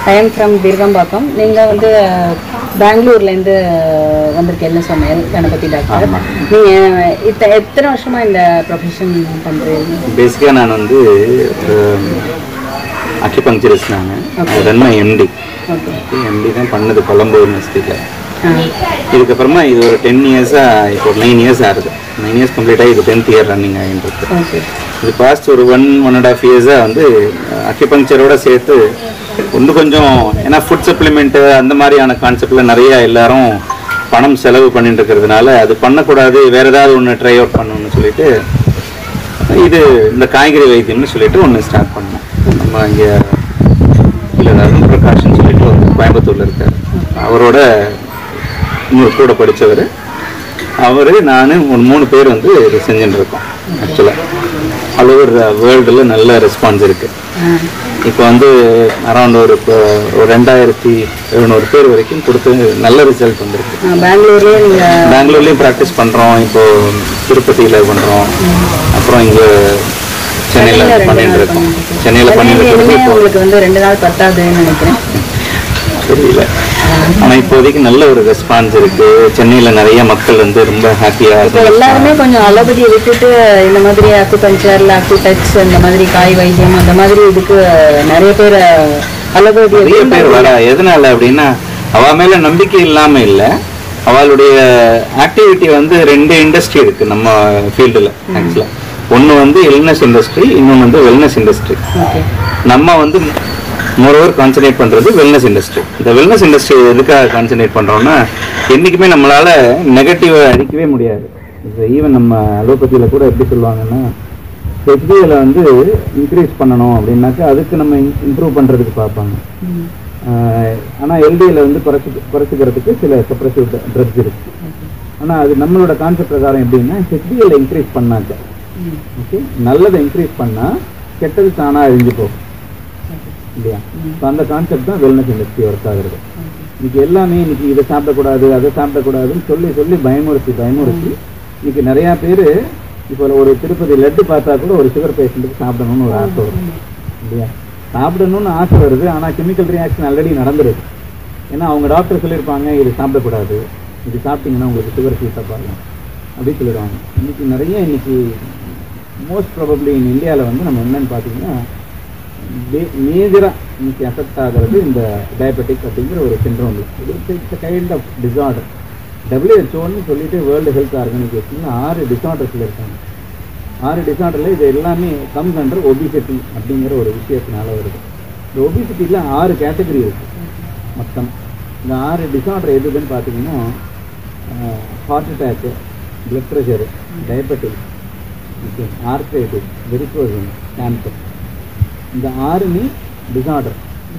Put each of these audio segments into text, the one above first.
I am from தீர்கம்பாக்கம் நீங்கள் வந்து பெங்களூர்லேருந்து வந்திருக்கீங்க சமையல் கணபதி டாக்டர் நீங்கள் இத்த எத்தனை வருஷமாக இந்த ப்ரொஃபஷன் பண்ணுறீங்க பேசிக்காக நான் வந்து அக்கிபங்க்சரிஸ்ட் நான் ரன் எம்டி ஓகே எம்டி தான் பண்ணது கொலம்பு யூனிவர்சிட்டியில் ஆ இதுக்கப்புறமா இது ஒரு டென் இயர்ஸாக இப்போ ஒரு நைன் இயர்ஸ் ஆகுது நைன் இயர்ஸ் கம்ப்ளீட்டாக இது டென்த் இயர் ரன்னிங் ஆகிட்டு இருக்கு ஓகே இது பாஸ்ட் ஒரு ஒன் ஒன் அண்ட் ஆஃப் இயர்ஸாக வந்து அக்கிபங்க்சரோட சேர்த்து இன்னும் கொஞ்சம் ஏன்னா ஃபுட் சப்ளிமெண்ட்டு அந்த மாதிரியான கான்செப்டில் நிறைய எல்லாரும் பணம் செலவு பண்ணிட்டு இருக்கிறதுனால அது பண்ணக்கூடாது வேறு ஏதாவது ஒன்று ட்ரை அவுட் பண்ணணும்னு சொல்லிட்டு இது இந்த காய்கறி வைத்தியம்னு சொல்லிட்டு ஒன்று ஸ்டார்ட் பண்ணோம் நம்ம இங்கே இல்லை அருண் பிரகாஷ்னு சொல்லிட்டு ஒரு கோயம்புத்தூரில் இருக்கார் அவரோட இன்னொரு கூட படித்தவர் அவர் நான் ஒரு மூணு பேர் வந்து இது செஞ்சுட்டு இருக்கோம் ஆக்சுவலாக ஆல் ஓவர் வேர்ல்டில் நல்ல ரெஸ்பான்ஸ் இருக்குது இப்போ வந்து அரௌண்ட் ஒரு இப்போ ஒரு ரெண்டாயிரத்தி எழுநூறு பேர் வரைக்கும் கொடுத்து நல்ல ரிசல்ட் வந்திருக்கு பெங்களூர்லேயே நீங்கள் பெங்களூர்லேயும் ப்ராக்டிஸ் பண்ணுறோம் இப்போ திருப்பதியில் பண்ணுறோம் அப்புறம் இங்கே சென்னையில் பண்ணிட்டு இருக்கோம் சென்னையில் பண்ணிட்டு இனிமே இருக்கிறது இப்போ உங்களுக்கு வந்து ரெண்டு நாள் பத்தாதுன்னு நினைக்கிறேன் தெரியல ஆனால் இப்போதைக்கு நல்ல ஒரு ரெஸ்பான்ஸ் இருக்கு சென்னையில் நிறைய மக்கள் வந்து ரொம்ப இப்போ ஹாப்பியாக எல்லாருமே கொஞ்சம் அலோபதியை விட்டுட்டு இந்த மாதிரி அக்குபஞ்சர் அக்கு டச் இந்த மாதிரி காய் வைத்தியம் அந்த மாதிரி இதுக்கு நிறைய பேர் அலோபதியை நிறைய பேர் வர எதனால அப்படின்னா அவ மேல நம்பிக்கை இல்லாம இல்ல அவளுடைய ஆக்டிவிட்டி வந்து ரெண்டு இண்டஸ்ட்ரி இருக்கு நம்ம ஃபீல்டில் ஆக்சுவலாக ஒன்று வந்து இல்னஸ் இண்டஸ்ட்ரி இன்னொன்று வந்து வெல்னஸ் இண்டஸ்ட்ரி ஓகே நம்ம வந்து மோரோவர் கான்சன்ட்ரேட் பண்ணுறது வெல்னஸ் இண்டஸ்ட்ரி இந்த வெல்னஸ் இண்டஸ்ட்ரி எதுக்காக கான்சன்ட்ரேட் பண்ணுறோம்னா என்றைக்குமே நம்மளால் நெகட்டிவை அழிக்கவே முடியாது இப்போ ஈவன் நம்ம அலோபதியில் கூட எப்படி சொல்லுவாங்கன்னா ஹெச்பியில் வந்து இன்க்ரீஸ் பண்ணணும் அப்படின்னாக்கா அதுக்கு நம்ம இம்ப்ரூவ் பண்ணுறதுக்கு பார்ப்பாங்க ஆனால் எல்டியில் வந்து குறைச்சி குறைச்சிக்கிறதுக்கு சில சப்ரசிவ் ட்ரக்ஸ் இருக்கு ஆனால் அது நம்மளோட கான்செப்ட் பிரகாரம் எப்படின்னா ஹெச்பிஎல் இன்க்ரீஸ் பண்ணாக்க ஓகே நல்லதை இன்க்ரீஸ் பண்ணால் கெட்டது தானாக அழிஞ்சு போகும் இல்லையா ஸோ அந்த கான்செப்ட் தான் வெல்னஸ் இண்டஸ்ட்ரி ஒர்க் ஆகுறது இன்னைக்கு எல்லாமே இன்னைக்கு இதை சாப்பிடக்கூடாது அதை சாப்பிடக்கூடாதுன்னு சொல்லி சொல்லி பயமுறுத்தி பயமுறுத்தி இன்னைக்கு நிறையா பேர் இப்போ ஒரு திருப்பதி லட்டு பார்த்தா கூட ஒரு சுகர் பேஷண்ட்டுக்கு சாப்பிடணும்னு ஒரு ஆசை வரும் இல்லையா சாப்பிடணும்னு ஆசை வருது ஆனால் கெமிக்கல் ரியாக்ஷன் ஆல்ரெடி நடந்துருது ஏன்னா அவங்க டாக்டர் சொல்லியிருப்பாங்க இது சாப்பிடக்கூடாது இது சாப்பிட்டீங்கன்னா உங்களுக்கு சுகர் ஃபீஸாக பாருங்க அப்படின்னு சொல்லிடுவாங்க இன்னைக்கு நிறைய இன்னைக்கு மோஸ்ட் ப்ராபப்ளி இன் இந்தியாவில் வந்து நம்ம என்னன்னு பார்த்தீங்கன்னா மேஜராக இன்னைக்கு அஃபெக்ட் ஆகிறது இந்த டயபெட்டிக் அப்படிங்கிற ஒரு சிண்ட்ரோம் இது இட்ஸ் கைண்ட் ஆஃப் டிசார்டர் டபிள்யூஹெச்ஓன்னு சொல்லிட்டு வேர்ல்டு ஹெல்த் ஆர்கனைசேஷன் ஆறு டிசார்டர்ஸில் இருக்காங்க ஆறு டிசார்டரில் இது எல்லாமே கம்ஸ் அண்டர் ஒபிசிட்டி அப்படிங்கிற ஒரு விஷயத்தினால வருது இந்த ஒபிசிட்டியில் ஆறு கேட்டகரி இருக்குது மொத்தம் இந்த ஆறு டிசார்டர் எதுன்னு பார்த்தீங்கன்னா heart attack blood pressure diabetic okay arthritis வெரிகோசன் கேன்சர் இந்த ஆறுமே டிசார்டர்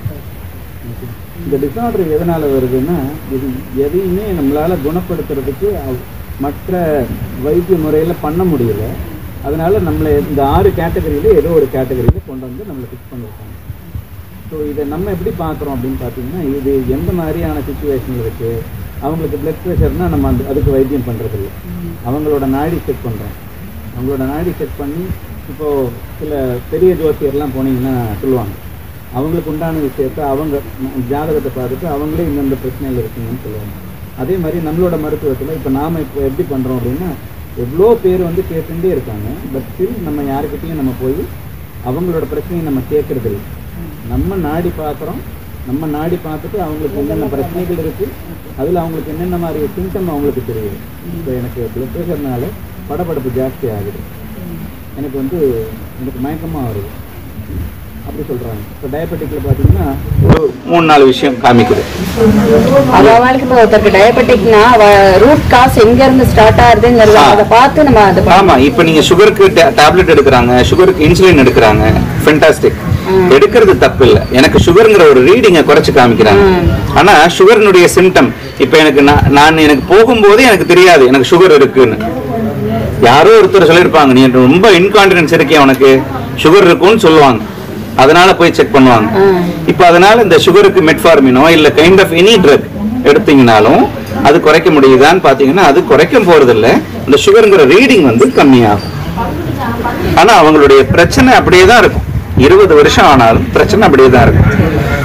இந்த டிசார்டர் எதனால் வருதுன்னா இது எதையுமே நம்மளால் குணப்படுத்துறதுக்கு அவ்- மற்ற வைத்திய முறையில் பண்ண முடியல அதனால நம்மளை இந்த ஆறு கேட்டகரியில் ஏதோ ஒரு கேட்டகரியில் கொண்டு வந்து நம்மளை ஃபிக்ஸ் பண்ணியிருக்காங்க ஸோ இதை நம்ம எப்படி பார்க்குறோம் அப்படின்னு பார்த்தீங்கன்னா இது எந்த மாதிரியான சுச்சுவேஷனில் இருக்குது அவங்களுக்கு பிளட் ப்ரெஷர்னால் நம்ம அந்த அதுக்கு வைத்தியம் பண்ணுறதில்ல அவங்களோட நாடி செக் பண்ணுறோம் அவங்களோட நாடி செக் பண்ணி இப்போது சில பெரிய ஜோசியர்லாம் போனீங்கன்னா சொல்லுவாங்க அவங்களுக்கு உண்டான விஷயத்த அவங்க ஜாதகத்தை பார்த்துட்டு அவங்களே இந்தந்த பிரச்சனையில் இருக்குங்கன்னு சொல்லுவாங்க அதே மாதிரி நம்மளோட மருத்துவத்தில் இப்போ நாம் இப்போ எப்படி பண்ணுறோம் அப்படின்னா எவ்வளோ பேர் வந்து கேட்டுட்டே இருக்காங்க பட் ஸ்டில் நம்ம யாருக்கிட்டையும் நம்ம போய் அவங்களோட பிரச்சனையை நம்ம கேட்கறது இல்லை நம்ம நாடி பார்க்குறோம் நம்ம நாடி பார்த்துட்டு அவங்களுக்கு என்னென்ன பிரச்சனைகள் இருக்குது அதில் அவங்களுக்கு என்னென்ன மாதிரி சிம்டம் அவங்களுக்கு தெரியுது இப்போ எனக்கு பிளட் ப்ரெஷர்னால படபடப்பு ஜாஸ்தி ஆகுது எனக்கு வந்து எனக்கு மயக்கமாக வருது அப்படி சொல்கிறாங்க இப்போ டயபெட்டிக்கில் பார்த்தீங்கன்னா ஒரு மூணு நாலு விஷயம் காமிக்குது அவளுக்கு இப்போ ஒருத்தருக்கு டயபெட்டிக்னா ரூட் காஸ் எங்க இருந்து ஸ்டார்ட் ஆகுதுங்கிறது அதை பார்த்து நம்ம அதை ஆமா இப்போ நீங்க சுகருக்கு டேப்லெட் எடுக்கிறாங்க சுகருக்கு இன்சுலின் எடுக்கிறாங்க ஃபென்டாஸ்டிக் எடுக்கிறது தப்பு இல்ல எனக்கு சுகருங்கிற ஒரு ரீடிங்கை குறைச்சு காமிக்கிறாங்க ஆனா சுகர்னுடைய சிம்டம் இப்போ எனக்கு நான் நான் எனக்கு போகும்போதே எனக்கு தெரியாது எனக்கு சுகர் இருக்குன்னு யாரோ ஒருத்தர் சொல்லியிருப்பாங்க நீ ரொம்ப இன்கான்டினன்ஸ் இருக்கே உனக்கு சுகர் இருக்குன்னு சொல்லுவாங்க அதனால போய் செக் பண்ணுவாங்க இப்போ அதனால இந்த சுகருக்கு மெட்ஃபார்மினோ இல்ல கைண்ட் ஆஃப் எனி ட்ரக் எடுத்தீங்கனாலும் அது குறைக்க முடியுதான்னு பார்த்தீங்கன்னா அது குறைக்க போறதில்ல இந்த சுகருங்கிற ரீடிங் வந்து கம்மியாகும் ஆனா அவங்களுடைய பிரச்சனை அப்படியே தான் இருக்கும் இருபது வருஷம் ஆனாலும் பிரச்சனை அப்படியே தான் இருக்கும்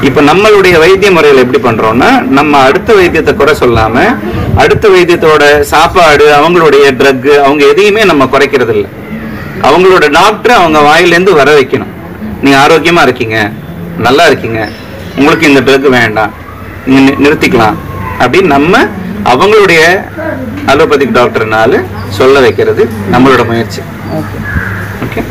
இப்போ நம்மளுடைய வைத்திய முறையில் எப்படி பண்றோம்னா நம்ம அடுத்த வைத்தியத்தை குறை சொல்லாம அடுத்த வைத்தியத்தோட சாப்பாடு அவங்களுடைய ட்ரக் அவங்க எதையுமே நம்ம குறைக்கிறது இல்லை அவங்களோட டாக்டர் அவங்க வாயிலேருந்து வர வைக்கணும் நீங்க ஆரோக்கியமா இருக்கீங்க நல்லா இருக்கீங்க உங்களுக்கு இந்த ட்ரக் வேண்டாம் நீங்க நி- நிறுத்திக்கலாம் அப்படின்னு நம்ம அவங்களுடைய அலோபதிக் டாக்டர்னால சொல்ல வைக்கிறது நம்மளோட முயற்சி ஓகே ஓகே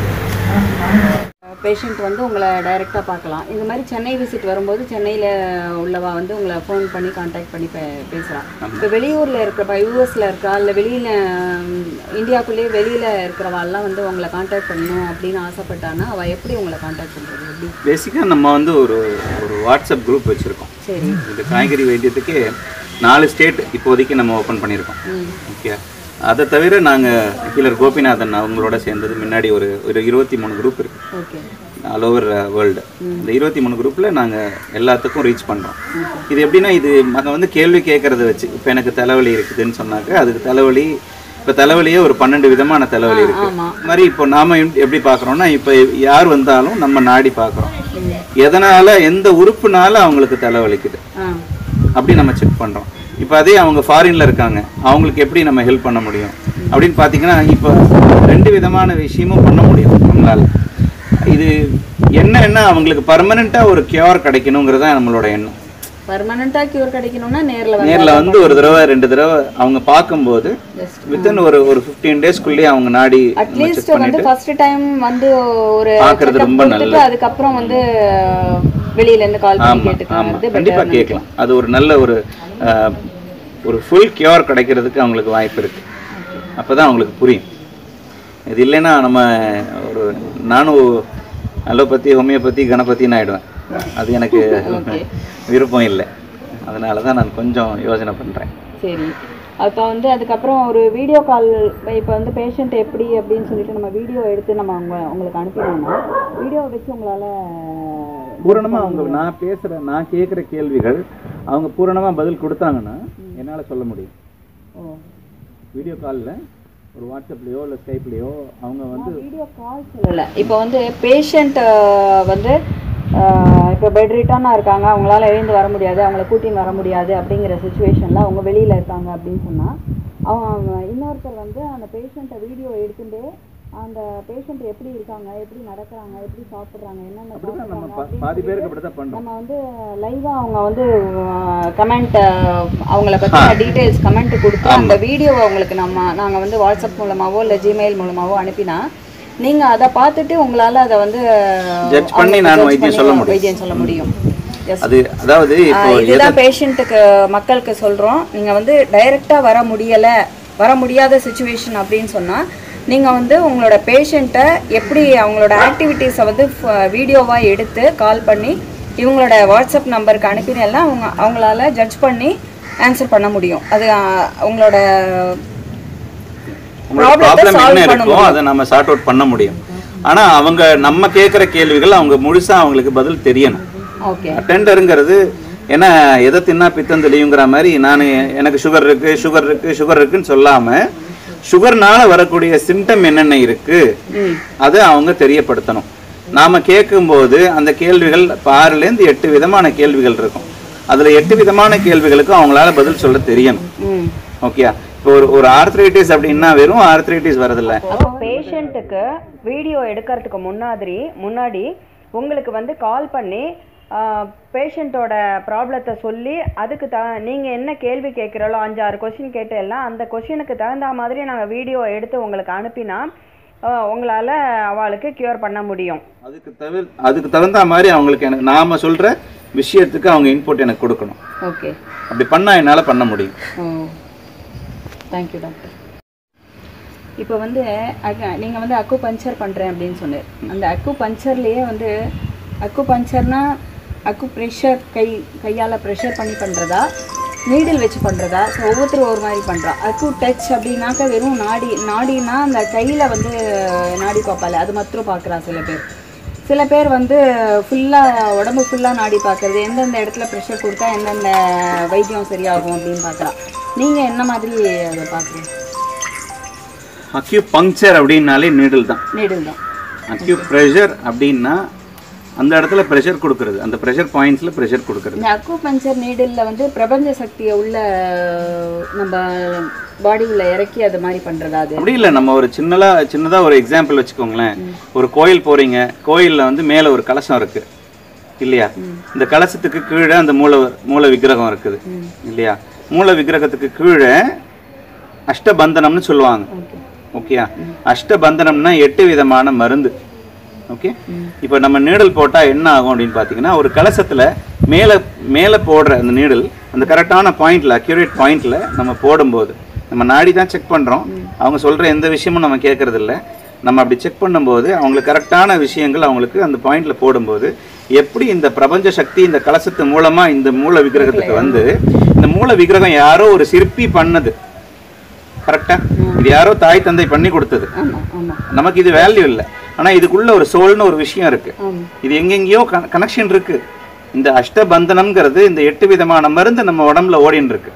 பேஷண்ட் வந்து உங்களை டைரெக்டாக பார்க்கலாம் இந்த மாதிரி சென்னை விசிட் வரும்போது சென்னையில் உள்ளவா வந்து உங்களை ஃபோன் பண்ணி காண்டாக்ட் பண்ணி பே பேசுகிறான் இப்போ வெளியூரில் இருக்கிறப்ப யூஎஸில் இருக்கா இல்லை வெளியில் இந்தியாக்குள்ளேயே வெளியில் இருக்கிறவாள்லாம் வந்து உங்களை காண்டாக்ட் பண்ணணும் அப்படின்னு ஆசைப்பட்டான்னா அவள் எப்படி உங்களை காண்டாக்ட் பண்ணுறது எப்படி பேசிக்காக நம்ம வந்து ஒரு ஒரு வாட்ஸ்அப் குரூப் வச்சுருக்கோம் சரி இந்த காய்கறி வைத்தியத்துக்கு நாலு ஸ்டேட் இப்போதைக்கு நம்ம ஓப்பன் பண்ணியிருக்கோம் ஓகே அதை தவிர நாங்கள் ஹீலர் கோபிநாதன் அவங்களோட சேர்ந்தது முன்னாடி ஒரு ஒரு இருபத்தி மூணு குரூப் இருக்கு ஓகே ஆல் ஓவர் வேர்ல்டு இந்த இருபத்தி மூணு குரூப்பில் நாங்கள் எல்லாத்துக்கும் ரீச் பண்ணுறோம் இது எப்படின்னா இது நாங்கள் வந்து கேள்வி கேட்கறத வச்சு இப்போ எனக்கு தலைவலி இருக்குதுன்னு சொன்னாக்க அதுக்கு தலைவலி இப்போ தலைவலியே ஒரு பன்னெண்டு விதமான தலைவலி இருக்கு ஆமாம் இது மாதிரி இப்போ நாம எப்படி- எப்படி பார்க்குறோம்னா இப்போ யார் வந்தாலும் நம்ம நாடி பார்க்குறோம் எதனால எந்த உறுப்புனால அவங்களுக்கு தலைவலிக்குது ஆ அப்படி நம்ம செக் பண்ணுறோம் இப்போ அதே அவங்க ஃபாரின்ல இருக்காங்க அவங்களுக்கு எப்படி நம்ம ஹெல்ப் பண்ண முடியும் அப்படின்னு பார்த்தீங்கன்னா இப்போ ரெண்டு விதமான விஷயமும் பண்ண முடியும் நம்மளால இது என்னன்னா அவங்களுக்கு பர்மனெண்ட்டாக ஒரு கியூர் கிடைக்கணுங்கிறது தான் நம்மளோட எண்ணம் பர்மனெண்ட்டாக க்யூர் கிடைக்கணும்னா நேரில் வந்து நேரில் வந்து ஒரு தடவை ரெண்டு தடவை அவங்க பார்க்கும்போது ஜஸ்ட் வித்தின் ஒரு ஒரு ஃபிஃப்டீன் டேஸ்க்குள்ளேயே அவங்க நாடி அட்லீஸ்ட் வந்து ஃபர்ஸ்ட் டைம் வந்து ஒரு பார்க்கறது checkup ரொம்ப கொடுத்துட்டு அதுக்கப்புறம் வந்து வெளியில இருந்து கால் பண்ணி ஆமாம் கேட்டுக்கிறது கண்டிப்பாக கேட்கலாம் அது ஒரு நல்ல ஒரு அஹ், ஒரு ஃபுல் கியூர் கிடைக்கிறதுக்கு அவங்களுக்கு வாய்ப்பு இருக்கு அப்பதான் அவங்களுக்கு புரியும் இது இல்லைன்னா நம்ம ஒரு நானும் அலோபதி ஹோமியோபதி கணபதின்னு ஆயிடுவேன் அது எனக்கு விருப்பம் இல்லை அதனால தான் நான் கொஞ்சம் யோசனை பண்ணுறேன் சரி அப்போ வந்து அதுக்கப்புறம் ஒரு வீடியோ கால் இப்போ வந்து பேஷண்ட் எப்படி அப்படின்னு சொல்லிட்டு நம்ம வீடியோ எடுத்து நம்ம அவங்க உங்களுக்கு அனுப்பினோம்னா வீடியோ வச்சு உங்களால பூரணமாக அவங்க நான் பேசுகிற நான் கேட்குற கேள்விகள் அவங்க பூரணமாக பதில் கொடுத்தாங்கன்னா என்னால் சொல்ல முடியும் ஓ வீடியோ காலில் ஒரு வாட்ஸ்அப்லேயோ இல்லை ஸ்கைப்லேயோ அவங்க வந்து வீடியோ கால் சொல்லலை இப்போ வந்து பேஷண்ட் வந்து இப்போ பெட் ரிட்டர்னாக இருக்காங்க அவங்களால எழுந்து வர முடியாது அவங்கள கூட்டின்னு வர முடியாது அப்படிங்கிற சுச்சுவேஷனில் அவங்க வெளியில் இருக்காங்க அப்படின்னு சொன்னால் அவங்க இன்னொருத்தர் வந்து அந்த பேஷண்ட்டை வீடியோ எடுத்துட்டு அந்த பேஷண்ட் எப்படி இருக்காங்க எப்படி நடக்கிறாங்க எப்படி சாப்பிட்றாங்க என்னென்ன அப்படிதான் நம்ம சாப்பிட்றாங்க பா- பாதி பேருக்கு அப்படி தான் பண்ணுறோம் நம்ம வந்து லைவா அவங்க வந்து கமெண்ட் அவங்கள பத்தின டீடைல்ஸ் கமெண்ட் கொடுத்து அந்த வீடியோவை உங்களுக்கு நம்ம நாங்க வந்து வாட்ஸ்அப் மூலமாவோ இல்ல ஜிமெயில் மூலமாவோ அனுப்பினா நீங்க அதை பார்த்துட்டு உங்களால அதை வந்து Judge பண்ணி அவங்களுக்கு நான் judge வைத்தியம் பண்ணி சொல்ல முடியும். வைத்தியம் சொல்ல முடியும் Yes. அது அதாவது இப்போ ஆஹ் இதுதான் பேஷண்ட்டுக்கு மக்களுக்கு சொல்றோம் நீங்க வந்து டைரக்டா வர முடியல வர முடியாத சுச்சுவேஷன் அப்படின்னு சொன்னா நீங்க வந்து உங்களோட பேஷண்ட்டை எப்படி அவங்களோட ஆக்டிவிட்டீஸை வந்து வீடியோவா எடுத்து கால் பண்ணி இவங்களோட வாட்ஸ்அப் நம்பருக்கு அனுப்பினெல்லாம் அவங்க அவங்களால ஜட்ஜ் பண்ணி ஆன்சர் பண்ண முடியும் அது ஆஹ், உங்களோட உங்களோட ப்ராப்ளத்தை ப்ராப்ளம் சால்வ் என்ன பண்ண இருக்கோ அதை நம்ம சார்ட் அவுட் பண்ண முடியும் ஆனா அவங்க நம்ம கேட்குற கேள்விகள் அவங்க முழுசா அவங்களுக்கு பதில் தெரியணும் ஓகே அட்டெண்டருங்கிறது ஏன்னா எதை தின்னா பித்தம் தெளியுங்கிற மாதிரி நான் எனக்கு சுகர் இருக்கு சுகர் இருக்கு சுகர் இருக்குன்னு சொல்லாம சுகர்னால வரக்கூடிய சிம்டம் என்னென்ன இருக்கு ம் அதை அவங்க தெரியப்படுத்தணும் நாம கேட்கும்போது அந்த கேள்விகள் இப்போ ஆறுலேருந்து எட்டு விதமான கேள்விகள் இருக்கும் அதுல எட்டு விதமான கேள்விகளுக்கு அவங்களால பதில் சொல்ல தெரியணும் ம் ஓகே இப்போ ஒரு ஒரு ஆர்த்ரைட்டிஸ் அப்படின்னா வெறும் ஆர்த்ரைட்டிஸ் வரதில்ல அப்போ பேஷண்ட்டுக்கு வீடியோ எடுக்கிறதுக்கு முன்னாடி முன்னாடி உங்களுக்கு வந்து கால் பண்ணி பேஷண்ட்டோட ப்ராப்ளத்தை சொல்லி அதுக்கு த நீங்கள் என்ன கேள்வி கேட்குறாலோ அஞ்சாறு கொஷின் கேட்டு எல்லாம் அந்த கொஷினுக்கு தகுந்த மாதிரி நாங்கள் வீடியோ எடுத்து உங்களுக்கு அனுப்பினா ஆஹ் உங்களால் அவளுக்கு க்யூர் பண்ண முடியும் அதுக்கு தவிர அதுக்கு தகுந்த மாதிரி அவங்களுக்கு எனக்கு நாம சொல்ற விஷயத்துக்கு அவங்க இன்புட் எனக்கு கொடுக்கணும் ஓகே அப்படி பண்ணா என்னால பண்ண முடியும் ஓ தேங்க்யூ டாக்டர் இப்போ வந்து நீங்கள் வந்து அக்கு பஞ்சர் பண்ணுறேன் அப்படின்னு சொன்னேன் அந்த அக்கு பஞ்சர்லேயே வந்து அக்கு பஞ்சர்னா அக்கு ப்ரெஷர் கை கையால் ப்ரெஷர் பண்ணி பண்ணுறதா நீடில் வச்சு பண்ணுறதா ஸோ ஒவ்வொருத்தரும் ஒரு மாதிரி பண்ணுறா அக்கு டச் அப்படின்னாக்கா வெறும் நாடி நாடினா அந்த கையில் வந்து நாடி பார்ப்பால அது மாத்திரம் பார்க்குறா சில பேர் சில பேர் வந்து ஃபுல்லாக உடம்பு ஃபுல்லாக நாடி பார்க்கறது எந்தெந்த இடத்துல ப்ரெஷர் கொடுத்தா எந்தெந்த வைத்தியம் சரியாகும் அப்படின்னு பார்க்கலாம் நீங்கள் என்ன மாதிரி அதை பார்க்குறீங்க அக்யூ பங்க்சர் அப்படின்னாலே நீடில் தான் நீடில் தான் அக்யூ ப்ரெஷர் அப்படின்னா அந்த இடத்துல ப்ரெஷர் கொடுக்கறது அந்த ப்ரெஷர் பாயிண்ட்ஸில் ப்ரெஷர் கொடுக்கறது இந்த அக்கு பஞ்சர் நீடில் வந்து பிரபஞ்ச சக்தியை உள்ள நம்ம பாடி உள்ள இறக்கி அது மாதிரி பண்றதா அது அப்படி இல்லை நம்ம ஒரு சின்னதா சின்னதாக ஒரு எக்ஸாம்பிள் வச்சுக்கோங்களேன் ஒரு கோயில் போறீங்க கோயிலில் வந்து மேலே ஒரு கலசம் இருக்கு இல்லையா இந்த கலசத்துக்கு கீழே அந்த மூல மூல விக்கிரகம் இருக்குது இல்லையா மூல விக்கிரகத்துக்கு கீழே அஷ்டபந்தனம்னு சொல்லுவாங்க ஓகே ஓகேயா அஷ்டபந்தனம்னா எட்டு விதமான மருந்து ஓகே இப்போ நம்ம நீடல் போட்டால் என்ன ஆகும் அப்படின்னு பார்த்தீங்கன்னா ஒரு கலசத்தில் மேலே மேலே போடுற அந்த நீடல் அந்த கரெக்டான பாயிண்ட்ல அக்யூரேட் பாயிண்ட்ல நம்ம போடும்போது நம்ம நாடி தான் செக் பண்ணுறோம் அவங்க சொல்கிற எந்த விஷயமும் நம்ம கேட்கறது இல்ல நம்ம அப்படி செக் பண்ணும்போது அவங்களுக்கு கரெக்டான விஷயங்கள் அவங்களுக்கு அந்த பாயிண்ட்ல போடும்போது எப்படி இந்த பிரபஞ்ச சக்தி இந்த கலசத்து மூலமா இந்த மூல விக்கிரகத்துக்கு வந்து இந்த மூல விக்கிரகம் யாரோ ஒரு சிற்பி பண்ணது கரெக்டா இது யாரோ தாய் தந்தை பண்ணி கொடுத்தது ஆமா ஆமா நமக்கு இது வேல்யூ இல்லை ஆனா இதுக்குள்ள ஒரு சோல்னு ஒரு விஷயம் இருக்கு ஆமா இது எங்கெங்கேயோ கனெக்ஷன் இருக்கு இந்த அஷ்டபந்தனம்ங்கிறது இந்த எட்டு விதமான மருந்து நம்ம உடம்புல ஓடின்னு இருக்கு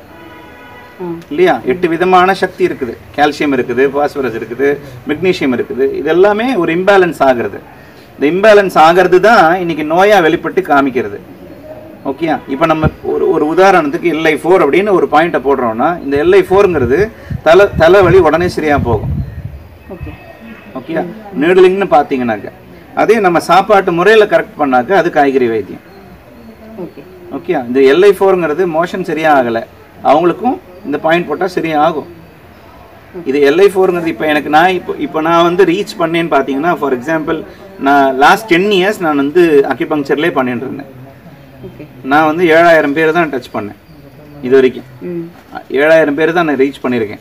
ஆ இல்லையா எட்டு விதமான சக்தி இருக்குது கால்சியம் இருக்குது பாஸ்பரஸ் இருக்குது மெக்னீசியம் இருக்குது இது எல்லாமே ஒரு இம்பேலன்ஸ் ஆகிறது இந்த இம்பேலன்ஸ் ஆகிறது தான் இன்னைக்கு நோயா வெளிப்பட்டு காமிக்கிறது ஓகேயா இப்போ நம்ம ஒரு ஒரு உதாரணத்துக்கு எல்ஐ ஃபோர் அப்படின்னு ஒரு பாயிண்ட்டை போடுறோம்னா இந்த எல்ஐ ஃபோருங்கிறது தலை தலைவலி உடனே சரியா போகும் ஓகே ஓகே நீடலிங்னு பார்த்தீங்கன்னாக்க அதே நம்ம சாப்பாட்டு முறையில் கரெக்ட் பண்ணாக்க அது காய்கறி வைத்தியம் ஓகே ஓகே இந்த எல்ஐ ஃபோருங்கிறது மோஷன் சரியா ஆகலை அவங்களுக்கும் இந்த பாயிண்ட் போட்டால் சரியா ஆகும் இது எல்ஐ ஃபோருங்கிறது இப்போ எனக்கு நான் இப்போ இப்போ நான் வந்து ரீச் பண்ணேன்னு பார்த்தீங்கன்னா ஃபார் எக்ஸாம்பிள் நான் லாஸ்ட் டென் இயர்ஸ் நான் வந்து அக்யூபங்க்சர்லேயே பண்ணிட்டு இருந்தேன் ஓகே நான் வந்து ஏழாயிரம் பேர் தான் டச் பண்ணேன் இது வரைக்கும் ம் ஏழாயிரம் பேர் தான் நான் ரீச் பண்ணியிருக்கேன்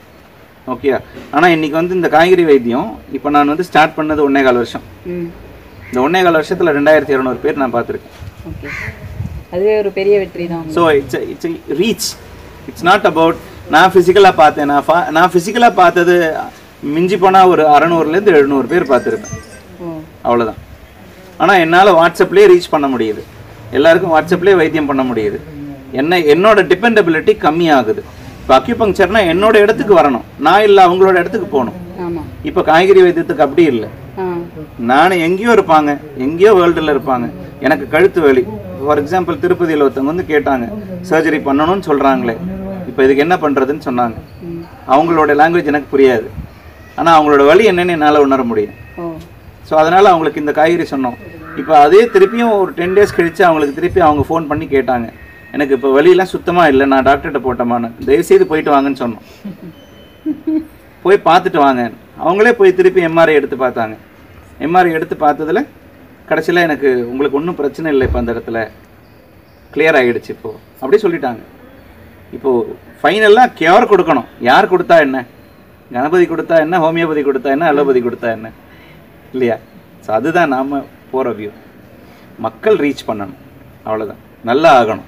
ஓகே ஆனால் இன்னைக்கு வந்து இந்த காய்கறி வைத்தியம் இப்போ நான் வந்து ஸ்டார்ட் பண்ணது ஒன்னே கால் வருஷம் ம் இந்த ஒன்னே கால் வருஷத்தில் ரெண்டாயிரத்தி இரநூறு பேர் நான் பார்த்துருக்கேன் ஓகே அதுவே ஒரு பெரிய வெற்றி தான் so it's it's reach it's not about நான் ஃபிசிக்கலாக பார்த்தேன் நான் ஃபா நான் ஃபிசிக்கலாக பார்த்தது மிஞ்சி போனால் ஒரு அறநூறுலேருந்து எழுநூறு பேர் பார்த்துருப்பேன் ஓ அவ்வளோதான் ஆனால் என்னால் வாட்ஸ்அப்லேயே ரீச் பண்ண முடியுது எல்லாருக்கும் வாட்ஸ்அப்லேயே வைத்தியம் பண்ண முடியுது என்ன என்னோட டிபெண்டபிலிட்டி கம்மியாகுது இப்போ அக்யூபங்க்சர்னா என்னோட இடத்துக்கு வரணும் நான் இல்லை அவங்களோட இடத்துக்கு போகணும் ஆமாம் இப்போ காய்கறி வைத்தியத்துக்கு அப்படி இல்லை ஆ நான் எங்கேயோ இருப்பாங்க எங்கேயோ வேர்ல்டில் இருப்பாங்க எனக்கு கழுத்து வலி ஃபார் எக்ஸாம்பிள் திருப்பதியில் ஒருத்தவங்க வந்து கேட்டாங்க சர்ஜரி பண்ணணும்னு சொல்கிறாங்களே இப்போ இதுக்கு என்ன பண்ணுறதுன்னு சொன்னாங்க ம் அவங்களோட லாங்குவேஜ் எனக்கு புரியாது ஆனால் அவங்களோட வலி என்னன்னு என்னால் உணர முடியும் ஓ ஸோ அதனால் அவங்களுக்கு இந்த காய்கறி சொன்னோம் இப்போ அதே திருப்பியும் ஒரு டென் டேஸ் கழித்து அவங்களுக்கு திருப்பி அவங்க ஃபோன் பண்ணி கேட்டாங்க எனக்கு இப்போ வலியெல்லாம் சுத்தமாக இல்லை நான் டாக்டர்கிட்ட போட்டோமான்னு தயவுசெய்து போயிட்டு வாங்கன்னு சொன்னோம் போய் பார்த்துட்டு வாங்க அவங்களே போய் திருப்பி எம்ஆர்ஐ எடுத்து பார்த்தாங்க எம்ஆர்ஐ எடுத்து பார்த்ததுல கடைசியில் எனக்கு உங்களுக்கு ஒன்றும் பிரச்சனை இல்லை இப்போ அந்த இடத்துல clear ஆகிடுச்சு இப்போது அப்படி சொல்லிட்டாங்க இப்போது ஃபைனலாக கியூர் கொடுக்கணும் யார் கொடுத்தா என்ன கணபதி கொடுத்தா என்ன ஹோமியோபதி கொடுத்தா என்ன அலோபதி கொடுத்தா என்ன இல்லையா ஸோ அதுதான் நாம் போகிற வியூ மக்கள் ரீச் பண்ணணும் அவ்வளோதான் நல்லா ஆகணும்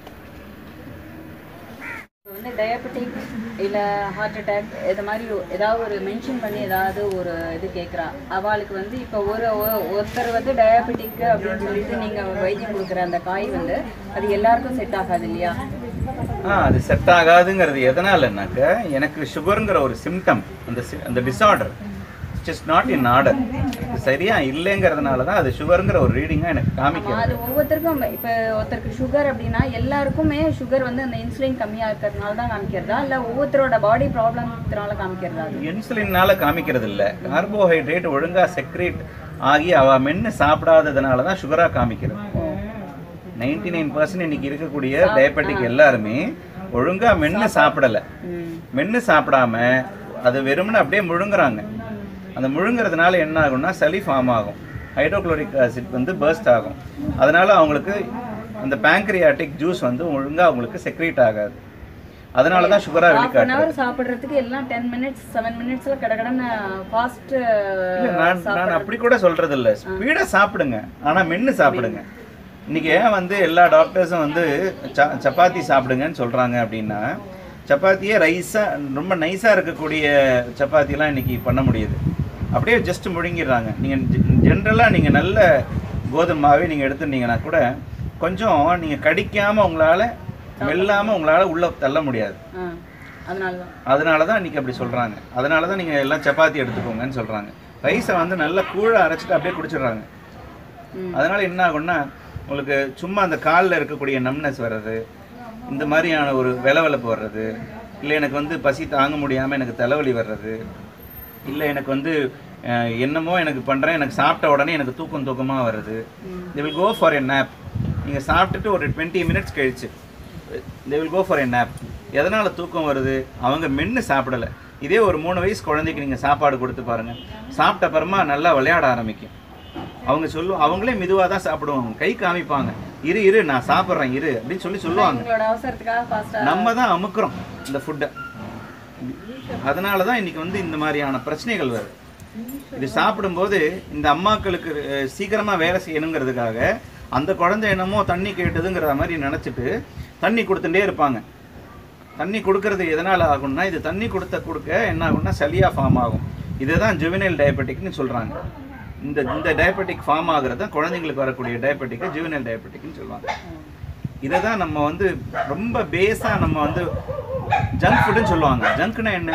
இப்போ வந்து டயபெட்டிக் இல்லை ஹார்ட் அட்டாக் இது மாதிரி ஏதாவது ஒரு மென்ஷன் பண்ணி ஏதாவது ஒரு இது கேட்குறா அவளுக்கு வந்து இப்போ ஒரு ஒ- ஒருத்தர் வந்து டயபெட்டிக் அப்படின்னு சொல்லிட்டு நீங்கள் வைத்தியம் கொடுக்குற அந்த காய் வந்து அது எல்லாருக்கும் செட் ஆகாது இல்லையா ஆ அது செட் ஆகாதுங்கிறது எதனாலனாக்க எனக்கு சுகருங்கிற ஒரு சிம்டம் அந்த சி- அந்த disorder it's not in order சரியா இல்லைங்கிறதுனால தான் அது சுகருங்கிற ஒரு ரீடிங்காக எனக்கு காமிக்கிறது அது ஒவ்வொருத்தருக்கும் இப்போ ஒருத்தருக்கு சுகர் அப்படின்னா எல்லாருக்குமே சுகர் வந்து அந்த இன்சுலின் கம்மியாக இருக்கிறதுனால தான் காமிக்கிறதா இல்லை ஒவ்வொருத்தரோட பாடி ப்ராப்ளம்னால காமிக்கிறதா அது இன்சுலின்னால காமிக்கிறது இல்ல கார்போஹைட்ரேட் ஒழுங்கா செக்ரேட் ஆகி அவ மென்னு சாப்பிடாததுனால தான் சுகரா காமிக்கிறது நைன்டி நைன் பர்சன்ட் இன்னைக்கு இருக்கக்கூடிய டயபெட்டிக் எல்லாருமே ஒழுங்கா மென்னு சாப்பிடல ம் மென்னு சாப்பிடாம அது வெறுமனே அப்படியே முழுங்குறாங்க அந்த முழுங்குறதுனால என்ன ஆகும்னா சளி ஃபார்ம் ஆகும் ஹைட்ரோக்ளோரிக் ஆசிட் வந்து பர்ஸ்ட் ஆகும் அதனால அவங்களுக்கு அந்த பேங்க்ரியாட்டிக் ஜூஸ் வந்து ஒழுங்கா அவங்களுக்கு செக்ரேட் ஆகாது அதனால தான் சுகரா ஹாஃப் அன் வெளிக்காட்டுறது ஹவர் சாப்பிட்றதுக்கு எல்லாம் டென் மினிட்ஸ் செவன் மினிட்ஸில் கடகடன்னு ஃபாஸ்ட் இல்ல, நான் நான் அப்படி கூட சொல்றது இல்ல ஸ்பீடா சாப்பிடுங்க ஆனா மென்னு சாப்பிடுங்க இன்னைக்கு ஏன் வந்து எல்லா டாக்டர்ஸும் வந்து ச- சப்பாத்தி சாப்பிடுங்கன்னு சொல்றாங்க அப்படின்னா சப்பாத்தியே ரைஸா ரொம்ப நைஸா இருக்கக்கூடிய சப்பாத்திலாம் இன்னைக்கு பண்ண முடியுது அப்படியே ஜஸ்ட் முழுங்கிடுறாங்க நீங்க ஜென்ரலா நீங்க நல்ல கோதுமை மாவே நீங்க எடுத்துட்டீங்கன்னா கூட கொஞ்சம் நீங்க கடிக்காம உங்களால மெல்லாம உங்களால உள்ள தள்ள முடியாது ஆ அதனால தான் அதனால தான் இன்னைக்கு அப்படி சொல்றாங்க அதனால தான் நீங்கள் எல்லாம் சப்பாத்தி எடுத்துக்கோங்கன்னு சொல்றாங்க ரைஸை வந்து நல்லா கூழ அரைச்சிட்டு அப்படியே குடிச்சிடுறாங்க அதனால என்ன ஆகும்னா உங்களுக்கு சும்மா அந்த காலில் இருக்கக்கூடிய நம்னஸ் வர்றது இந்த மாதிரியான ஒரு விலவெலப்பு வர்றது இல்லை எனக்கு வந்து பசி தாங்க முடியாமல் எனக்கு தலைவலி வர்றது இல்லை எனக்கு வந்து அஹ், என்னமோ எனக்கு பண்ணுறேன் எனக்கு சாப்பிட்ட உடனே எனக்கு தூக்கம் தூக்கமாக வருது they will go for a nap நீங்கள் சாப்பிட்டுட்டு ஒரு டுவெண்ட்டி மினிட்ஸ் கழிச்சு they will go for a nap எதனால் தூக்கம் வருது அவங்க மென்று சாப்பிடலை இதே ஒரு மூணு வயசு குழந்தைக்கு நீங்கள் சாப்பாடு கொடுத்து பாருங்கள் சாப்பிட்ட அப்புறமா நல்லா விளையாட ஆரம்பிக்கும் அவங்க சொல்லுவோம் அவங்களே மெதுவாக தான் சாப்பிடுவாங்க கை காமிப்பாங்க இரு இரு நான் சாப்பிட்றேன் இரு அப்படின்னு சொல்லி சொல்லுவாங்க உங்களோட அவசரத்துக்காக ஃபாஸ்டா நம்ம தான் அமுக்குறோம் இந்த ஃபுட்டை அதனால தான் இன்னைக்கு வந்து இந்த மாதிரியான பிரச்சனைகள் வருது இது சாப்பிடும்போது இந்த அம்மாக்களுக்கு அஹ், சீக்கிரமா வேலை செய்யணுங்கிறதுக்காக அந்த குழந்தை என்னமோ தண்ணி கேட்டதுங்கிற மாதிரி நினச்சிட்டு தண்ணி கொடுத்துட்டே இருப்பாங்க தண்ணி கொடுக்கறது எதனால் ஆகும்னா இது தண்ணி கொடுத்த கொடுக்க என்ன ஆகும்னா சளியா ஃபார்ம் ஆகும் இதுதான் ஜுவனைல் டயபெட்டிக்னு சொல்கிறாங்க இந்த இந்த டயபெட்டிக் ஃபார்ம் ஆகுறது தான் குழந்தைங்களுக்கு வரக்கூடிய டயபெட்டிக்கை ஜுவனைல் டயபெட்டிக்னு சொல்லுவாங்க இதை தான் நம்ம வந்து ரொம்ப பேஸாக நம்ம வந்து ஜங்க் ஃபுட்டுன்னு சொல்லுவாங்க ஜங்க்னா என்ன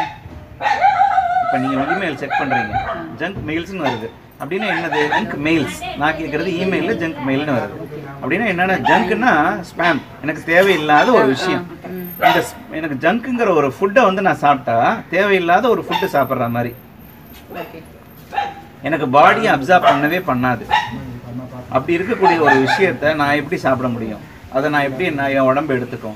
இப்போ நீங்கள் இமெயில் செக் பண்ணுறீங்க ஜங்க் மெயில்ஸ்னு வருது அப்படின்னா என்னது ஜங்க் மெயில்ஸ் நான் கேட்குறது இமெயிலில் ஜங்க் மெயில்னு வருது அப்படின்னா என்னென்னா ஜங்க்னா ஸ்பேம் எனக்கு தேவையில்லாத ஒரு விஷயம் இந்த ஸ்- எனக்கு ஜங்க்குங்கிற ஒரு ஃபுட்டை வந்து நான் சாப்பிட்டா தேவையில்லாத ஒரு ஃபுட்டு சாப்பிட்ற மாதிரி ஓகே எனக்கு பாடியை அப்சார்ப் பண்ணவே பண்ணாது அப்படி இருக்கக்கூடிய ஒரு விஷயத்த நான் எப்படி சாப்பிட முடியும் அதை நான் எப்படி நான் என் உடம்பு எடுத்துக்கும்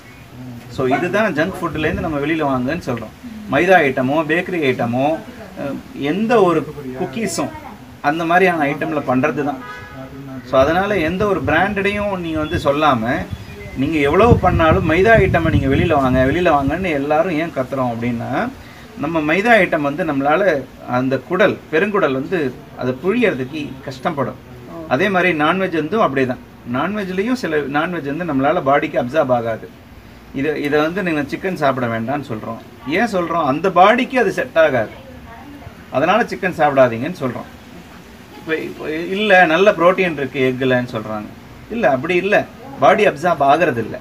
ஸோ இதுதான் ஜங்க் ஃபுட்லேருந்து நம்ம வெளியில் வாங்கன்னு சொல்கிறோம் மைதா ஐட்டமோ பேக்கரி ஐட்டமோ அஹ், எந்த ஒரு குக்கீஸும் அந்த மாதிரியான ஐட்டமில் பண்ணுறது தான் ஸோ அதனால் எந்த ஒரு பிராண்டடையும் நீங்கள் வந்து சொல்லாமல் நீங்கள் எவ்வளவு பண்ணாலும் மைதா ஐட்டமை நீங்கள் வெளியில் வாங்க வெளியில் வாங்கன்னு எல்லாரும் ஏன் கத்துறோம் அப்படின்னா நம்ம மைதா ஐட்டம் வந்து நம்மளால் அந்த குடல் பெருங்குடல் வந்து அதை புழியறதுக்கு கஷ்டப்படும் அதே மாதிரி நான்வெஜ் வந்து அப்படியே தான் நான்வெஜ்லேயும் சில நான்வெஜ் வந்து நம்மளால் பாடிக்கு அப்சார்ப் ஆகாது இதை இதை வந்து நீங்கள் சிக்கன் சாப்பிட வேண்டாம்னு சொல்கிறோம் ஏன் சொல்கிறோம் அந்த பாடிக்கு அது செட் ஆகாது அதனால் சிக்கன் சாப்பிடாதீங்கன்னு சொல்கிறோம் இப்போ இப்போ இல்லை நல்ல புரோட்டீன் இருக்குது எக்குலன்னு சொல்கிறாங்க இல்லை அப்படி இல்லை பாடி அப்சார்ப் ஆகிறது இல்லை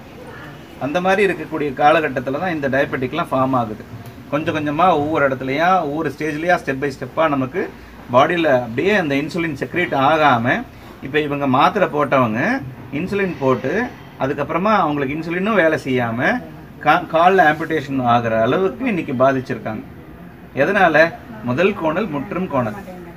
அந்த மாதிரி இருக்கக்கூடிய காலகட்டத்தில் தான் இந்த டயபெட்டிக்லாம் ஃபார்ம் ஆகுது கொஞ்சம் கொஞ்சமாக ஒவ்வொரு இடத்துலையா ஒவ்வொரு ஸ்டேஜ்லையா ஸ்டெப் பை ஸ்டெப்பாக நமக்கு பாடியில் அப்படியே அந்த இன்சுலின் செக்ரேட் ஆகாமல் இப்போ இவங்க மாத்திரை போட்டவங்க இன்சுலின் போட்டு அதுக்கப்புறமா அவங்களுக்கு இன்சுலினும் வேலை செய்யாமல் கா காலில் ஆம்புடேஷன் ஆகிற அளவுக்கு இன்னைக்கு பாதிச்சிருக்காங்க எதனால் முதல் கோணல் முற்றும் கோணல்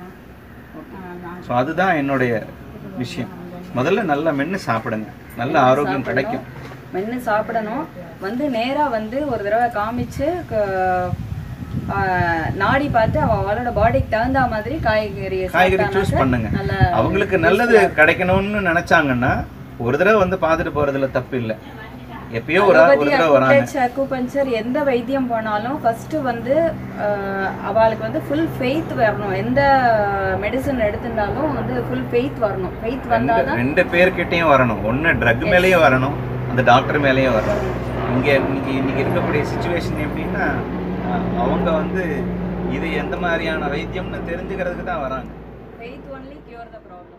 ஸோ அதுதான் என்னுடைய விஷயம் முதல்ல நல்லா மென்று சாப்பிடுங்க நல்ல ஆரோக்கியம் கிடைக்கும் மென்று சாப்பிடணும் வந்து நேரா வந்து ஒரு தடவை காமிச்சு க- ஆ, நாடி பார்த்து அவ அவளோட பாடிக்கு தகுந்த மாதிரி காய்கறி காய்கறி சூஸ் பண்ணுங்க நல்ல அவங்களுக்கு நல்லது கிடைக்கணும்னு நினைச்சாங்கன்னா ஒரு தடவை வந்து பார்த்துட்டு போறதுல தப்பு இல்லை எப்பயோ ஒரு ஆ- ஒரு தடவை வராங்க அக்குபஞ்சர் எந்த வைத்தியம் போனாலும் ஃபர்ஸ்ட் வந்து ஆஹ், அவளுக்கு வந்து ஃபுல் ஃபெய்த் வரணும் எந்த மெடிசன் எடுத்திருந்தாலும் வந்து ஃபுல் ஃபெய்த் வரணும் ஃபெய்த் ரெண்டு வந்தாதான் ரெண்டு பேர்கிட்டயும் வரணும் ஒன்று ட்ரக் மேலேயும் வரணும் அந்த டாக்டர் மேலேயும் வரணும் இங்கே இன்னைக்கு இன்னைக்கு இருக்கக்கூடிய சுச்சுவேஷன் எப்படின்னா அஹ், அவங்க வந்து இது எந்த மாதிரியான வைத்தியம்னு தெரிஞ்சுக்கிறதுக்கு தான் வராங்க faith only cure the problem